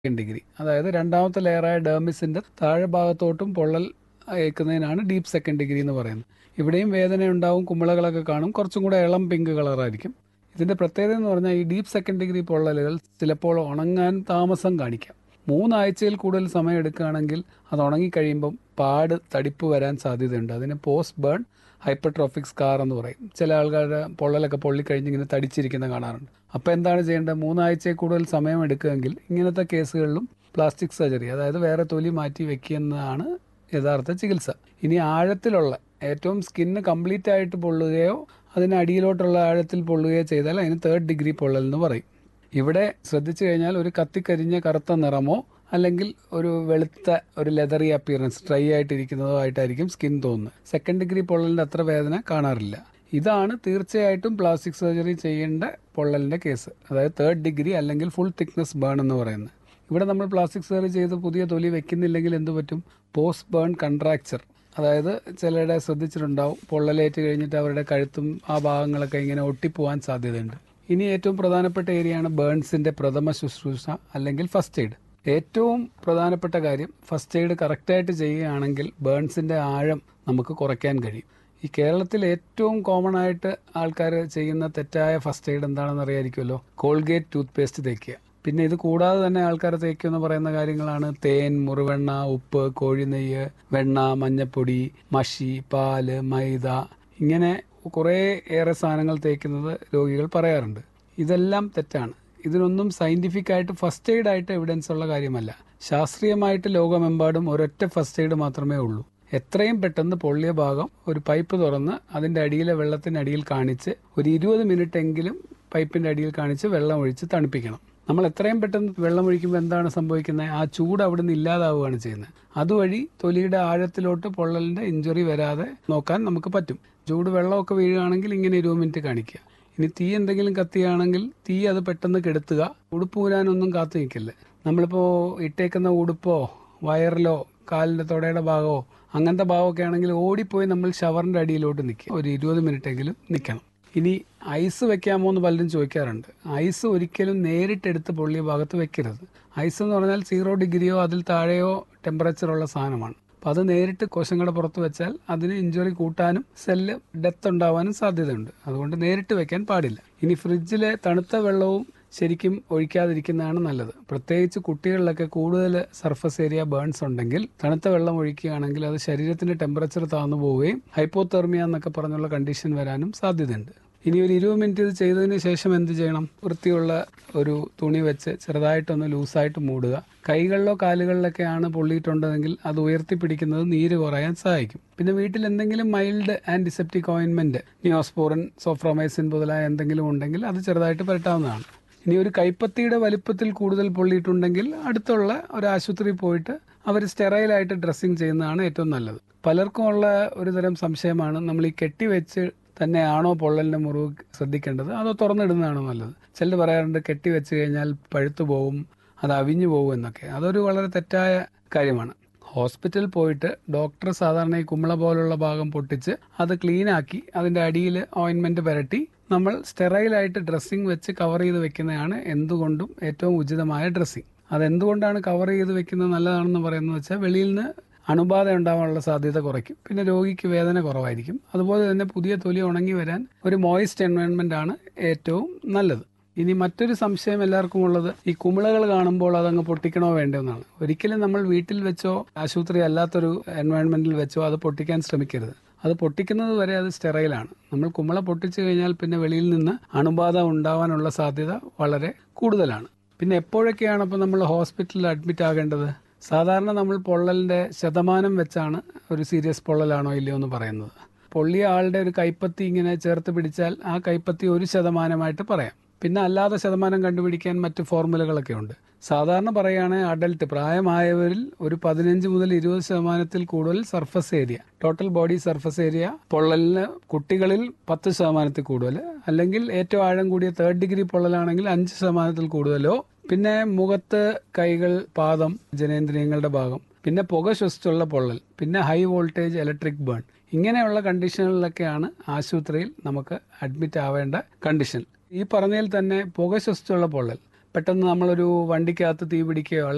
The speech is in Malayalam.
സെക്കൻഡ് ഡിഗ്രി അതായത് രണ്ടാമത്തെ ലെയറായ ഡേർമിസിന്റെ താഴെ ഭാഗത്തോട്ടും പൊള്ളൽ ഏൽക്കുന്നതിനാണ് ഡീപ്പ് സെക്കൻഡ് ഡിഗ്രി എന്ന് പറയുന്നത് ഇവിടെയും വേദന ഉണ്ടാവും കുമിളകളൊക്കെ കാണും കുറച്ചും കൂടെ ഇളം പിങ്ക് കളറായിരിക്കും ഇതിന്റെ പ്രത്യേകത എന്ന് പറഞ്ഞാൽ ഈ ഡീപ്പ് സെക്കൻഡ് ഡിഗ്രി പൊള്ളലുകൾ ചിലപ്പോൾ ഉണങ്ങാൻ താമസം കാണിക്കാം മൂന്നാഴ്ചയിൽ കൂടുതൽ സമയം എടുക്കുകയാണെങ്കിൽ അത് ഉണങ്ങിക്കഴിയുമ്പം പാട് തടിപ്പ് വരാൻ സാധ്യതയുണ്ട് അതിന് പോസ്റ്റ് ബേൺ ഹൈപ്പർട്രോഫിക് സ്കാർ എന്ന് പറയും ചില ആൾക്കാരുടെ പൊള്ളലൊക്കെ പൊള്ളിക്കഴിഞ്ഞ് ഇങ്ങനെ തടിച്ചിരിക്കുന്ന കാണാറുണ്ട് അപ്പോൾ എന്താണ് ചെയ്യേണ്ടത് മൂന്നാഴ്ചയിൽ കൂടുതൽ സമയം എടുക്കുമെങ്കിൽ ഇങ്ങനത്തെ കേസുകളിലും പ്ലാസ്റ്റിക് സർജറി അതായത് വേറെ തൊലി മാറ്റി വെക്കുന്നതാണ് യഥാർത്ഥ ചികിത്സ ഇനി ആഴത്തിലുള്ള ഏറ്റവും സ്കിന്ന് കംപ്ലീറ്റ് ആയിട്ട് പൊള്ളുകയോ അതിന് അടിയിലോട്ടുള്ള ആഴത്തിൽ പൊള്ളുകയോ ചെയ്താൽ അതിന് തേർഡ് ഡിഗ്രി പൊള്ളൽ എന്ന് പറയും ഇവിടെ ശ്രദ്ധിച്ചു കഴിഞ്ഞാൽ ഒരു കത്തിക്കരിഞ്ഞ കറുത്ത നിറമോ അല്ലെങ്കിൽ ഒരു വെളുത്ത ഒരു ലെതറി അപ്പിയറൻസ് ഡ്രൈ ആയിട്ടിരിക്കുന്നതോ ആയിട്ടായിരിക്കും സ്കിൻ തോന്നുന്നത് സെക്കൻഡ് ഡിഗ്രി പൊള്ളലിന്റെ അത്ര വേദന കാണാറില്ല ഇതാണ് തീർച്ചയായിട്ടും പ്ലാസ്റ്റിക് സർജറി ചെയ്യേണ്ട പൊള്ളലിന്റെ കേസ് അതായത് തേർഡ് ഡിഗ്രി അല്ലെങ്കിൽ ഫുൾ തിക്നെസ് ബേൺ എന്ന് പറയുന്നത് ഇവിടെ നമ്മൾ പ്ലാസ്റ്റിക് സർജറി ചെയ്ത് പുതിയ തൊലി വെക്കുന്നില്ലെങ്കിൽ എന്ത് പറ്റും പോസ്റ്റ് ബേൺ കൺട്രാക്ചർ അതായത് ചിലരുടെ ശ്രദ്ധിച്ചിട്ടുണ്ടാവും പൊള്ളലേറ്റ് കഴിഞ്ഞിട്ട് അവരുടെ കഴുത്തും ആ ഭാഗങ്ങളൊക്കെ ഇങ്ങനെ ഒട്ടിപ്പോവാൻ സാധ്യതയുണ്ട് ഇനി ഏറ്റവും പ്രധാനപ്പെട്ട ഏരിയയാണ് ബേൺസിന്റെ പ്രഥമ ശുശ്രൂഷ അല്ലെങ്കിൽ ഫസ്റ്റ് എയ്ഡ് ഏറ്റവും പ്രധാനപ്പെട്ട കാര്യം ഫസ്റ്റ് എയ്ഡ് കറക്റ്റായിട്ട് ചെയ്യുകയാണെങ്കിൽ ബേൺസിന്റെ ആഴം നമുക്ക് കുറയ്ക്കാൻ കഴിയും ഈ കേരളത്തിൽ ഏറ്റവും കോമൺ ആയിട്ട് ആൾക്കാർ ചെയ്യുന്ന തെറ്റായ ഫസ്റ്റ് എയ്ഡ് എന്താണെന്ന് അറിയാമായിരിക്കുമല്ലോ കോൾഗേറ്റ് ടൂത്ത് പേസ്റ്റ് തേക്കുക പിന്നെ ഇത് കൂടാതെ തന്നെ ആൾക്കാർ തേക്കുക എന്ന് പറയുന്ന കാര്യങ്ങളാണ് തേൻ മുറിവെണ്ണ ഉപ്പ് കോഴിനെയ്യ് വെണ്ണ മഞ്ഞപ്പൊടി മഷി പാല് മൈദ ഇങ്ങനെ കുറേ ഏറെ സാധനങ്ങൾ തേക്കുന്നത് രോഗികൾ പറയാറുണ്ട് ഇതെല്ലാം തെറ്റാണ് ഇതിനൊന്നും സയന്റിഫിക് ആയിട്ട് ഫസ്റ്റ് എയ്ഡ് ആയിട്ട് എവിഡൻസ് ഉള്ള കാര്യമല്ല ശാസ്ത്രീയമായിട്ട് ലോകമെമ്പാടും ഒരൊറ്റ ഫസ്റ്റ് എയ്ഡ് മാത്രമേ ഉള്ളൂ എത്രയും പെട്ടെന്ന് പൊള്ളിയ ഭാഗം ഒരു പൈപ്പ് തുറന്ന് അതിന്റെ അടിയിലെ വെള്ളത്തിനടിയിൽ കാണിച്ച് ഒരു ഇരുപത് മിനിറ്റ് എങ്കിലും പൈപ്പിന്റെ അടിയിൽ കാണിച്ച് വെള്ളം ഒഴിച്ച് തണുപ്പിക്കണം നമ്മൾ എത്രയും പെട്ടെന്ന് വെള്ളം ഒഴിക്കുമ്പോൾ എന്താണ് സംഭവിക്കുന്നത് ആ ചൂട് അവിടെ നിന്ന് ഇല്ലാതാവുകയാണ് ചെയ്യുന്നത് അതുവഴി തൊലിയുടെ ആഴത്തിലോട്ട് പൊള്ളലിന്റെ ഇഞ്ചുറി വരാതെ നോക്കാൻ നമുക്ക് പറ്റും ചൂട് വെള്ളമൊക്കെ വീഴുകയാണെങ്കിൽ ഇങ്ങനെ ഇരുപത് മിനിറ്റ് കാണിക്കുക ഇനി തീ എന്തെങ്കിലും കത്തിയാണെങ്കിൽ തീ അത് പെട്ടെന്ന് കെടുത്തുക ഉടുപ്പ് ഊരാനൊന്നും കാത്തു നിൽക്കില്ല നമ്മളിപ്പോൾ ഇട്ടേക്കുന്ന ഉടുപ്പോ വയറിലോ കാലിന്റെ തൊടയുടെ ഭാഗമോ അങ്ങനത്തെ ഭാഗമൊക്കെ ആണെങ്കിൽ ഓടിപ്പോയി നമ്മൾ ഷവറിന്റെ അടിയിലോട്ട് നിൽക്കുക ഒരു ഇരുപത് മിനിറ്റ് എങ്കിലും നിൽക്കണം ഇനി ഐസ് വെക്കാമോ എന്ന് പലരും ചോദിക്കാറുണ്ട് ഐസ് ഒരിക്കലും നേരിട്ടെടുത്ത് പൊള്ളിയ ഭാഗത്ത് വെക്കരുത് ഐസ് എന്ന് പറഞ്ഞാൽ സീറോ ഡിഗ്രിയോ അതിൽ താഴെയോ ടെമ്പറേച്ചറുള്ള സാധനമാണ് അപ്പം അത് നേരിട്ട് കോശങ്ങളുടെ പുറത്ത് വെച്ചാൽ അതിന് ഇഞ്ചുറി കൂട്ടാനും സെല്ല് ഡെത്ത് ഉണ്ടാവാനും സാധ്യതയുണ്ട് അതുകൊണ്ട് നേരിട്ട് വെക്കാൻ പാടില്ല ഇനി ഫ്രിഡ്ജിലെ തണുത്ത വെള്ളവും ശരിക്കും ഒഴിക്കാതിരിക്കുന്നതാണ് നല്ലത് പ്രത്യേകിച്ച് കുട്ടികളിലൊക്കെ കൂടുതൽ സർഫസ് ഏരിയ ബേൺസ് ഉണ്ടെങ്കിൽ തണുത്ത വെള്ളം ഒഴിക്കുകയാണെങ്കിൽ അത് ശരീരത്തിന്റെ ടെമ്പറേച്ചർ താന്നു പോവുകയും ഹൈപ്പോതെർമിയ എന്നൊക്കെ പറഞ്ഞുള്ള കണ്ടീഷൻ വരാനും സാധ്യതയുണ്ട് ഇനി ഒരു ഇരുപത് മിനിറ്റ് ഇത് ചെയ്തതിന് ശേഷം എന്ത് ചെയ്യണം വൃത്തിയുള്ള ഒരു തുണി വെച്ച് ചെറുതായിട്ടൊന്ന് ലൂസായിട്ട് മൂടുക കൈകളിലോ കാലുകളിലൊക്കെയാണ് പൊള്ളിയിട്ടുണ്ടെങ്കിൽ അത് ഉയർത്തിപ്പിടിക്കുന്നത് നീര് കുറയാൻ സഹായിക്കും പിന്നെ വീട്ടിൽ എന്തെങ്കിലും മൈൽഡ് ആന്റിസെപ്റ്റിക് ഓയിൻമെന്റ് നിയോസ്പോറിൻ സോഫ്രോമൈസിൻ മുതലായ എന്തെങ്കിലും ഉണ്ടെങ്കിൽ അത് ചെറുതായിട്ട് പുരട്ടാവുന്നതാണ് ഇനി ഒരു കൈപ്പത്തിയുടെ വലിപ്പത്തിൽ കൂടുതൽ പൊള്ളിയിട്ടുണ്ടെങ്കിൽ അടുത്തുള്ള ഒരു ആശുപത്രിയിൽ പോയിട്ട് അവർ സ്റ്റെറൈലായിട്ട് ഡ്രസ്സിങ് ചെയ്യുന്നതാണ് ഏറ്റവും നല്ലത് പലർക്കും ഉള്ള ഒരു തരം സംശയമാണ് നമ്മൾ ഈ കെട്ടിവെച്ച് തന്നെയാണോ പൊള്ളലിന്റെ മുറിവ് ശ്രദ്ധിക്കേണ്ടത് അതോ തുറന്നിടുന്നതാണോ നല്ലത് ചിലർ പറയാറുണ്ട് കെട്ടിവെച്ച് കഴിഞ്ഞാൽ പഴുത്തു പോകും അത് അവിഞ്ഞു പോകും എന്നൊക്കെ അതൊരു വളരെ തെറ്റായ കാര്യമാണ് ഹോസ്പിറ്റലിൽ പോയിട്ട് ഡോക്ടർ സാധാരണ ഈ കുമ്പള പോലുള്ള ഭാഗം പൊട്ടിച്ച് അത് ക്ലീൻ ആക്കി അതിന്റെ അടിയിൽ ഓയിൻമെന്റ് പുരട്ടി നമ്മൾ സ്റ്റെറൈലായിട്ട് ഡ്രസ്സിങ് വെച്ച് കവർ ചെയ്ത് വെക്കുന്നതാണ് എന്തുകൊണ്ടും ഏറ്റവും ഉചിതമായ ഡ്രസ്സിങ് അതെന്തുകൊണ്ടാണ് കവർ ചെയ്ത് വെക്കുന്നത് നല്ലതാണെന്ന് പറയുന്നത് വെച്ചാൽ വെളിയിൽ നിന്ന് അണുബാധ ഉണ്ടാവാനുള്ള സാധ്യത കുറയ്ക്കും പിന്നെ രോഗിക്ക് വേദന കുറവായിരിക്കും അതുപോലെ തന്നെ പുതിയ തൊലി ഉണങ്ങി വരാൻ ഒരു മോയിസ്റ്റ് എൻവയോൺമെന്റ് ആണ് ഏറ്റവും നല്ലത് ഇനി മറ്റൊരു സംശയം എല്ലാവർക്കും ഉള്ളത് ഈ കുമിളകൾ കാണുമ്പോൾ അതങ്ങ് പൊട്ടിക്കണോ വേണ്ടോ എന്നാണ് ഒരിക്കലും നമ്മൾ വീട്ടിൽ വെച്ചോ ആശുപത്രി അല്ലാത്തൊരു എൻവയോൺമെന്റിൽ വെച്ചോ അത് പൊട്ടിക്കാൻ ശ്രമിക്കരുത് അത് പൊട്ടിക്കുന്നത് വരെ അത് സ്റ്റെറൈലാണ് നമ്മൾ കുമിള പൊട്ടിച്ചു കഴിഞ്ഞാൽ പിന്നെ വെളിയിൽ നിന്ന് അണുബാധ ഉണ്ടാവാനുള്ള സാധ്യത വളരെ കൂടുതലാണ് പിന്നെ എപ്പോഴൊക്കെയാണ് അപ്പോൾ നമ്മൾ ഹോസ്പിറ്റലിൽ അഡ്മിറ്റ് ആകേണ്ടത് സാധാരണ നമ്മൾ പൊള്ളലിന്റെ ശതമാനം വെച്ചാണ് ഒരു സീരിയസ് പൊള്ളലാണോ ഇല്ലയോ എന്ന് പറയുന്നത് പൊള്ളിയ ആളുടെ ഒരു കൈപ്പത്തി ഇങ്ങനെ ചേർത്ത് പിടിച്ചാൽ ആ കൈപ്പത്തി ഒരു ശതമാനമായിട്ട് പറയാം പിന്നെ അല്ലാതെ ശതമാനം കണ്ടുപിടിക്കാൻ മറ്റ് ഫോർമുലകളൊക്കെ ഉണ്ട് സാധാരണ പറയുകയാണെങ്കിൽ അഡൽട്ട് പ്രായമായവരിൽ ഒരു പതിനഞ്ച് മുതൽ ഇരുപത് ശതമാനത്തിൽ കൂടുതൽ surface area total body surface area പൊള്ളലിന് കുട്ടികളിൽ പത്ത് ശതമാനത്തിൽ കൂടുതൽ അല്ലെങ്കിൽ ഏറ്റവും ആഴം കൂടിയ തേർഡ് ഡിഗ്രി പൊള്ളലാണെങ്കിൽ അഞ്ച് ശതമാനത്തിൽ കൂടുതലോ പിന്നെ മുഖത്ത് കൈകൾ പാദം ജനേന്ദ്രിയങ്ങളുടെ ഭാഗം പിന്നെ പുക ശ്വസിച്ചുള്ള പൊള്ളൽ പിന്നെ ഹൈ വോൾട്ടേജ് ഇലക്ട്രിക് ബേൺ ഇങ്ങനെയുള്ള കണ്ടീഷനുകളിലൊക്കെയാണ് ആശുപത്രിയിൽ നമുക്ക് അഡ്മിറ്റ് ആവേണ്ട കണ്ടീഷൻ ഈ പറഞ്ഞതിൽ തന്നെ പുക ശ്വസിച്ചുള്ള പൊള്ളൽ പെട്ടെന്ന് നമ്മളൊരു വണ്ടിക്കകത്ത് തീ പിടിക്കുകയോ